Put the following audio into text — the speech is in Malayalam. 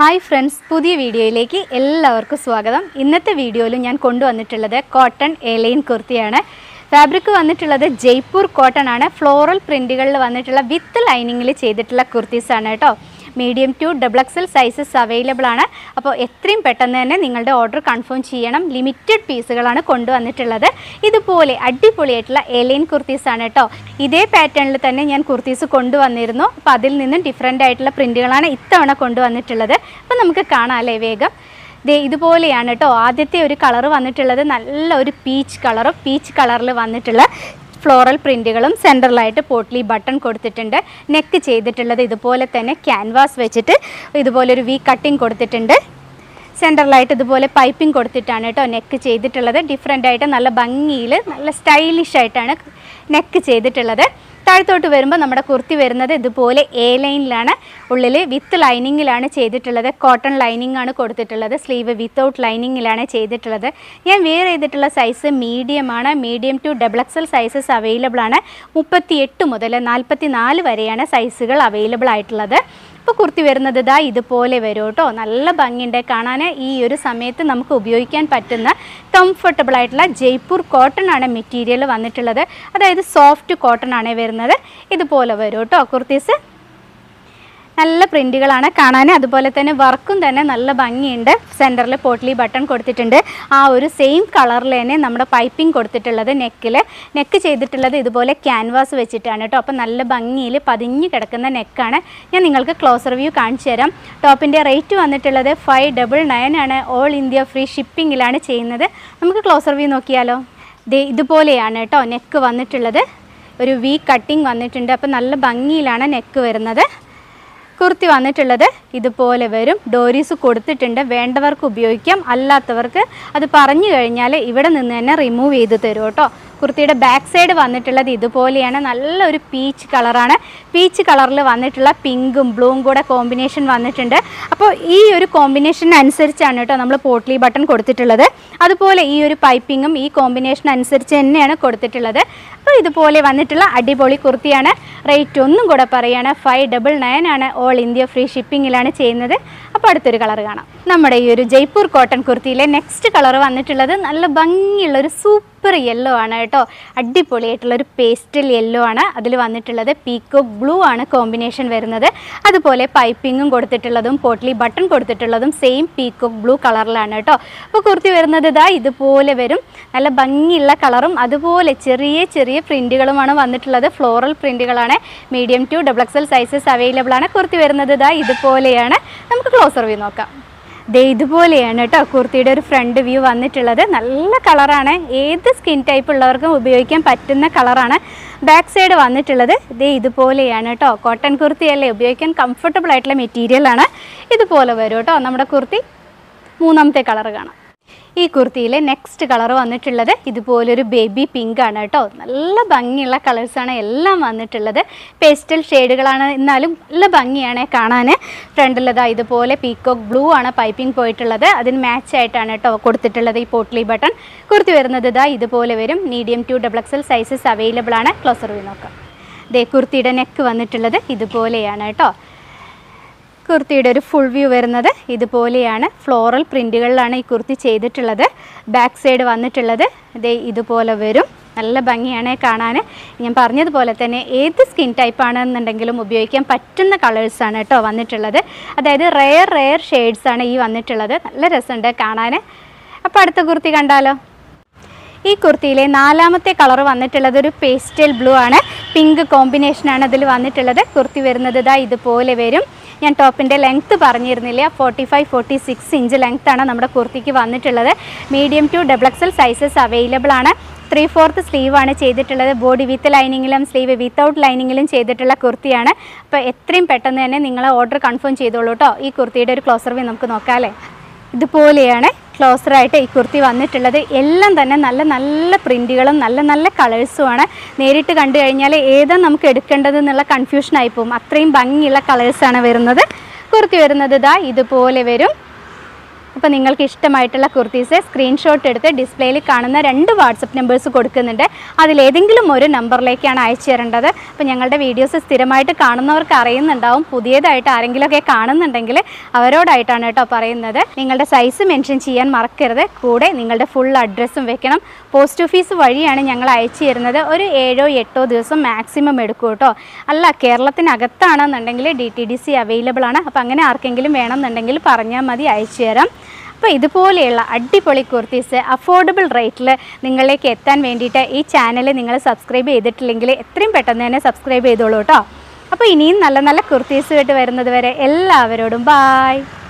ഹായ് ഫ്രണ്ട്സ് പുതിയ വീഡിയോയിലേക്ക് എല്ലാവർക്കും സ്വാഗതം ഇന്നത്തെ വീഡിയോയിൽ ഞാൻ കൊണ്ടുവന്നിട്ടുള്ളത് കോട്ടൺ എലൈൻ കുർത്തിയാണ് ഫാബ്രിക് വന്നിട്ടുള്ളത് ജയ്പൂർ കോട്ടൺ ആണ് ഫ്ലോറൽ പ്രിൻറ്റുകളിൽ വന്നിട്ടുള്ള വിത്ത് ലൈനിങ്ങിൽ ചെയ്തിട്ടുള്ള കുർത്തീസാണ് കേട്ടോ medium to double XL sizes available ആണ് അപ്പോൾ എത്രയും പെട്ടെന്ന് തന്നെ നിങ്ങളുടെ ഓർഡർ കൺഫേം ചെയ്യണം ലിമിറ്റഡ് പീസുകളാണ് കൊണ്ടുവന്നിട്ടുള്ളത് ഇതുപോലെ അടിപൊളിയായിട്ടുള്ള എലൈൻ കുർത്തീസ് ആണ് കേട്ടോ ഇതേ പാറ്റേണിൽ തന്നെ ഞാൻ കുർത്തീസ് കൊണ്ടുവന്നിരുന്നു അപ്പോൾ അതിൽ നിന്നും ഡിഫറെൻ്റ് ആയിട്ടുള്ള പ്രിൻറ്റുകളാണ് ഇത്തവണ കൊണ്ടുവന്നിട്ടുള്ളത് അപ്പോൾ നമുക്ക് കാണാം അല്ലേ വേഗം ദേ ഇതുപോലെയാണ് കേട്ടോ ആദ്യത്തെ ഒരു കളർ വന്നിട്ടുള്ളത് നല്ല ഒരു പീച്ച് കളറും പീച്ച് കളറിൽ വന്നിട്ടുള്ള ഫ്ലോറൽ പ്രിൻറ്റുകളും സെൻറ്ററിലായിട്ട് പോട്ട്ലി ബട്ടൺ കൊടുത്തിട്ടുണ്ട് നെക്ക് ചെയ്തിട്ടുള്ളത് ഇതുപോലെ തന്നെ ക്യാൻവാസ് വെച്ചിട്ട് ഇതുപോലെ ഒരു വി കട്ടിങ് കൊടുത്തിട്ടുണ്ട് സെൻറ്ററിലായിട്ട് ഇതുപോലെ പൈപ്പിംഗ് കൊടുത്തിട്ടാണ് കേട്ടോ നെക്ക് ചെയ്തിട്ടുള്ളത് ഡിഫറെൻ്റ് ആയിട്ട് നല്ല ഭംഗിയിൽ നല്ല സ്റ്റൈലിഷ് ആയിട്ടാണ് നെക്ക് ചെയ്തിട്ടുള്ളത് താഴത്തോട്ട് വരുമ്പോൾ നമ്മുടെ കുർത്തി വരുന്നത് ഇതുപോലെ എ ലൈനിലാണ് ഉള്ളിൽ വിത്ത് ലൈനിങ്ങിലാണ് ചെയ്തിട്ടുള്ളത് കോട്ടൺ ലൈനിങ് ആണ് കൊടുത്തിട്ടുള്ളത് സ്ലീവ് വിത്തൗട്ട് ലൈനിങ്ങിലാണ് ചെയ്തിട്ടുള്ളത് ഞാൻ വെയർ ചെയ്തിട്ടുള്ള സൈസ് മീഡിയം ആണ് medium to double XL sizes available ആണ് മുപ്പത്തി എട്ട് മുതൽ നാൽപ്പത്തി നാല് വരെയാണ് സൈസുകൾ അവൈലബിൾ ആയിട്ടുള്ളത് ഇപ്പോൾ കുർത്തി വരുന്നത് ഇതാ ഇതുപോലെ വരും കേട്ടോ നല്ല ഭംഗിയുണ്ട് കാണാൻ ഈ ഒരു സമയത്ത് നമുക്ക് ഉപയോഗിക്കാൻ പറ്റുന്ന കംഫർട്ടബിൾ ആയിട്ടുള്ള ജയ്പൂർ കോട്ടൺ ആണ് മെറ്റീരിയൽ വന്നിട്ടുള്ളത് അതായത് സോഫ്റ്റ് കോട്ടൺ ആണ് വരുന്നത് ഇതുപോലെ വരും കേട്ടോ കുർത്തീസ് നല്ല പ്രിൻറ്റുകളാണ് കാണാൻ അതുപോലെ തന്നെ വർക്കും തന്നെ നല്ല ഭംഗിയുണ്ട് സെൻറ്ററിൽ പോട്ട്ലി ബട്ടൺ കൊടുത്തിട്ടുണ്ട് ആ ഒരു സെയിം കളറിൽ തന്നെ നമ്മുടെ പൈപ്പിംഗ് കൊടുത്തിട്ടുള്ളത് നെക്കിൽ നെക്ക് ചെയ്തിട്ടുള്ളത് ഇതുപോലെ ക്യാൻവാസ് വെച്ചിട്ടാണ് കേട്ടോ അപ്പോൾ നല്ല ഭംഗിയിൽ പതിഞ്ഞ് കിടക്കുന്ന നെക്കാണ് ഞാൻ നിങ്ങൾക്ക് ക്ലോസർ വ്യൂ കാണിച്ചു തരാം ടോപ്പിൻ്റെ റേറ്റ് വന്നിട്ടുള്ളത് ഫൈവ് ഡബിൾ നയൻ ആണ് ഓൾ ഇന്ത്യ ഫ്രീ ഷിപ്പിങ്ങിലാണ് ചെയ്യുന്നത് നമുക്ക് ക്ലോസർ വ്യൂ നോക്കിയാലോ ദേ ഇതുപോലെയാണ് കേട്ടോ നെക്ക് വന്നിട്ടുള്ളത് ഒരു വി കട്ടിങ് വന്നിട്ടുണ്ട് അപ്പോൾ നല്ല ഭംഗിയിലാണ് നെക്ക് വരുന്നത് കുർത്തി വന്നിട്ടുള്ളത് ഇതുപോലെ വരും ഡോരീസ് കൊടുത്തിട്ടുണ്ട് വേണ്ടവർക്ക് ഉപയോഗിക്കാം അല്ലാത്തവർക്ക് അത് പറഞ്ഞു കഴിഞ്ഞാൽ ഇവിടെ നിന്ന് തന്നെ റിമൂവ് ചെയ്ത് തരും കേട്ടോ കുർത്തിയുടെ ബാക്ക് സൈഡ് വന്നിട്ടുള്ളത് ഇതുപോലെയാണ് നല്ലൊരു പീച്ച് കളറാണ് പീച്ച് കളറിൽ വന്നിട്ടുള്ള പിങ്കും ബ്ലൂവും കൂടെ കോമ്പിനേഷൻ വന്നിട്ടുണ്ട് അപ്പോൾ ഈ ഒരു കോമ്പിനേഷൻ അനുസരിച്ചാണ് കേട്ടോ നമ്മൾ പോട്ട്ലി ബട്ടൺ കൊടുത്തിട്ടുള്ളത് അതുപോലെ ഈ ഒരു പൈപ്പിങ്ങും ഈ കോമ്പിനേഷൻ അനുസരിച്ച് തന്നെയാണ് കൊടുത്തിട്ടുള്ളത് അപ്പോൾ ഇതുപോലെ വന്നിട്ടുള്ള അടിപൊളി കുർത്തിയാണ് റേറ്റ് ഒന്നും കൂടെ പറയുകയാണ് ഫൈവ് ഡബിൾ നയൻ ആണ് ഓൾ ഇന്ത്യ ഫ്രീ ഷിപ്പിങ്ങിലാണ് ചെയ്യുന്നത് അപ്പോൾ അടുത്തൊരു കളർ കാണാം നമ്മുടെ ഈ ഒരു ജയ്പൂർ കോട്ടൺ കുർത്തിയിലെ നെക്സ്റ്റ് കളർ വന്നിട്ടുള്ളത് നല്ല ഭംഗിയുള്ള ഒരു സൂപ്പർ യെല്ലോ ആണ് കേട്ടോ അടിപൊളിയായിട്ടുള്ള ഒരു പേസ്റ്റൽ യെല്ലോ ആണ് അതിൽ വന്നിട്ടുള്ളത് പീക്കോക്ക് ബ്ലൂ ആണ് കോമ്പിനേഷൻ വരുന്നത് അതുപോലെ പൈപ്പിങ്ങും കൊടുത്തിട്ടുള്ളതും പോട്ട്ലി ബട്ടൺ കൊടുത്തിട്ടുള്ളതും സെയിം പീക്കോക്ക് ബ്ലൂ കളറിലാണ് കേട്ടോ അപ്പോൾ കുർത്തി വരുന്നത് ഇതാ ഇതുപോലെ വരും നല്ല ഭംഗിയുള്ള കളറും അതുപോലെ ചെറിയ ചെറിയ പ്രിൻറ്റുകളുമാണ് വന്നിട്ടുള്ളത് ഫ്ലോറൽ പ്രിൻറ്റുകളാണ് medium to double XL sizes available ആണ് കുർത്തി വരുന്നത് ഇതാ ഇതുപോലെയാണ് നമുക്ക് ക്ലോസർ വ്യൂ നോക്കാം ദേ ഇതുപോലെയാണ് കേട്ടോ കുർത്തിയുടെ ഒരു ഫ്രണ്ട് വ്യൂ വന്നിട്ടുള്ളത് നല്ല കളറാണ് ഏത് സ്കിൻ ടൈപ്പ് ഉള്ളവർക്കും ഉപയോഗിക്കാൻ പറ്റുന്ന കളറാണ് ബാക്ക് സൈഡ് വന്നിട്ടുള്ളത് ദേ ഇതുപോലെയാണ് കേട്ടോ കോട്ടൺ കുർത്തിയല്ലേ ഉപയോഗിക്കാൻ കംഫർട്ടബിൾ ആയിട്ടുള്ള മെറ്റീരിയലാണ് ഇതുപോലെ വരും കേട്ടോ നമ്മുടെ കുർത്തി മൂന്നാമത്തെ കളർ കാണാം ഈ കുർത്തിയിലെ നെക്സ്റ്റ് കളർ വന്നിട്ടുള്ളത് ഇതുപോലൊരു ബേബി പിങ്ക് ആണ് കേട്ടോ നല്ല ഭംഗിയുള്ള കളേഴ്സാണ് എല്ലാം വന്നിട്ടുള്ളത് പേസ്റ്റൽ ഷെയ്ഡുകളാണ് എന്നാലും നല്ല ഭംഗിയാണ് കാണാൻ ഫ്രണ്ടിലതാ ഇതുപോലെ പീക്കോക്ക് ബ്ലൂ ആണ് പൈപ്പിംഗ് പോയിട്ടുള്ളത് അതിന് മാച്ച് ആയിട്ടാണ് കേട്ടോ കൊടുത്തിട്ടുള്ളത് ഈ പോട്ട്ലി ബട്ടൺ കുർത്തി വരുന്നത് ഇതാ ഇതുപോലെ വരും medium to double XL sizes available ആണ് ക്ലോസർ വ്യൂ നോക്കാം ദേ കുർത്തിയുടെ നെക്ക് വന്നിട്ടുള്ളത് ഇതുപോലെയാണ് കേട്ടോ കുർത്തിയുടെ ഒരു ഫുൾ വ്യൂ വരുന്നത് ഇതുപോലെയാണ് ഫ്ലോറൽ പ്രിൻറ്റുകളിലാണ് ഈ കുർത്തി ചെയ്തിട്ടുള്ളത് ബാക്ക് സൈഡ് വന്നിട്ടുള്ളത് ഇതേ ഇതുപോലെ വരും നല്ല ഭംഗിയാണ് കാണാൻ ഞാൻ പറഞ്ഞതുപോലെ തന്നെ ഏത് സ്കിൻ ടൈപ്പ് ആണെന്നുണ്ടെങ്കിലും ഉപയോഗിക്കാൻ പറ്റുന്ന കളേഴ്സാണ് കേട്ടോ വന്നിട്ടുള്ളത് അതായത് റെയർ റെയർ ഷെയ്ഡ്സ് ആണ് ഈ വന്നിട്ടുള്ളത് നല്ല രസമുണ്ട് കാണാൻ അപ്പോൾ അടുത്ത കുർത്തി കണ്ടാലോ ഈ കുർത്തിയിലെ നാലാമത്തെ കളർ വന്നിട്ടുള്ളത് ഒരു പേസ്റ്റൽ ബ്ലൂ ആണ് പിങ്ക് കോമ്പിനേഷനാണ് അതിൽ വന്നിട്ടുള്ളത് കുർത്തി വരുന്നത് ഇതാ ഇതുപോലെ വരും ഞാൻ ടോപ്പിൻ്റെ ലെങ്ത്ത് പറഞ്ഞിരുന്നില്ല forty five forty six inch ലെങ്ത്താണ് നമ്മുടെ കുർത്തിക്ക് വന്നിട്ടുള്ളത് medium to double XL sizes available ആണ് ത്രീ ഫോർത്ത് സ്ലീവ് ആണ് ചെയ്തിട്ടുള്ളത് ബോഡി വിത്ത് ലൈനിങ്ങിലും സ്ലീവ് വിത്തൗട്ട് ലൈനിങ്ങിലും ചെയ്തിട്ടുള്ള കുർത്തിയാണ് അപ്പോൾ എത്രയും പെട്ടെന്ന് തന്നെ നിങ്ങൾ ഓർഡർ കൺഫേം ചെയ്തോളൂ കേട്ടോ ഈ കുർത്തിയുടെ ഒരു ക്ലോസർ വ്യൂ നമുക്ക് നോക്കാം അല്ലേ ഇതുപോലെയാണ് ക്ലോസറായിട്ട് ഈ കുർത്തി വന്നിട്ടുള്ളത് എല്ലാം തന്നെ നല്ല നല്ല പ്രിൻറ്റുകളും നല്ല നല്ല കളേഴ്സുമാണ് നേരിട്ട് കണ്ടു കഴിഞ്ഞാൽ ഏതാ നമുക്ക് എടുക്കേണ്ടത് എന്നുള്ള കൺഫ്യൂഷൻ പോകും അത്രയും ഭംഗിയുള്ള കളേഴ്സാണ് വരുന്നത് കുർത്തി വരുന്നത് ഇതാ ഇതുപോലെ വരും അപ്പോൾ നിങ്ങൾക്ക് ഇഷ്ടമായിട്ടുള്ള കുർത്തീസ് സ്ക്രീൻഷോട്ട് എടുത്ത് ഡിസ്പ്ലേയിൽ കാണുന്ന രണ്ട് വാട്സപ്പ് നമ്പേഴ്സ് കൊടുക്കുന്നുണ്ട് അതിലേതെങ്കിലും ഒരു നമ്പറിലേക്കാണ് അയച്ചു തരേണ്ടത് അപ്പോൾ ഞങ്ങളുടെ വീഡിയോസ് സ്ഥിരമായിട്ട് കാണുന്നവർക്ക് അറിയുന്നുണ്ടാവും പുതിയതായിട്ട് ആരെങ്കിലുമൊക്കെ കാണുന്നുണ്ടെങ്കിൽ അവരോടായിട്ടാണ് കേട്ടോ പറയുന്നത് നിങ്ങളുടെ സൈസ് മെൻഷൻ ചെയ്യാൻ മറക്കരുത് കൂടെ നിങ്ങളുടെ ഫുൾ അഡ്രസ്സും വെക്കണം പോസ്റ്റ് ഓഫീസ് വഴിയാണ് ഞങ്ങൾ അയച്ചു തരുന്നത് ഒരു ഏഴോ എട്ടോ ദിവസം മാക്സിമം എടുക്കും കേട്ടോ അല്ല കേരളത്തിനകത്താണെന്നുണ്ടെങ്കിൽ D T D C available ആണ് അപ്പോൾ അങ്ങനെ ആർക്കെങ്കിലും വേണമെന്നുണ്ടെങ്കിൽ പറഞ്ഞാൽ മതി അയച്ചു തരാം അപ്പോൾ ഇതുപോലെയുള്ള അടിപൊളി കുർത്തീസ് അഫോർഡബിൾ റേറ്റിൽ നിങ്ങളിലേക്ക് എത്താൻ വേണ്ടിയിട്ട് ഈ ചാനൽ നിങ്ങൾ സബ്സ്ക്രൈബ് ചെയ്തിട്ടില്ലെങ്കിൽ എത്രയും പെട്ടെന്ന് തന്നെ സബ്സ്ക്രൈബ് ചെയ്തോളൂ കേട്ടോ അപ്പോൾ ഇനിയും നല്ല നല്ല കുർത്തീസ് ആയിട്ട് വരുന്നത് വരെ എല്ലാവരോടും ബായ്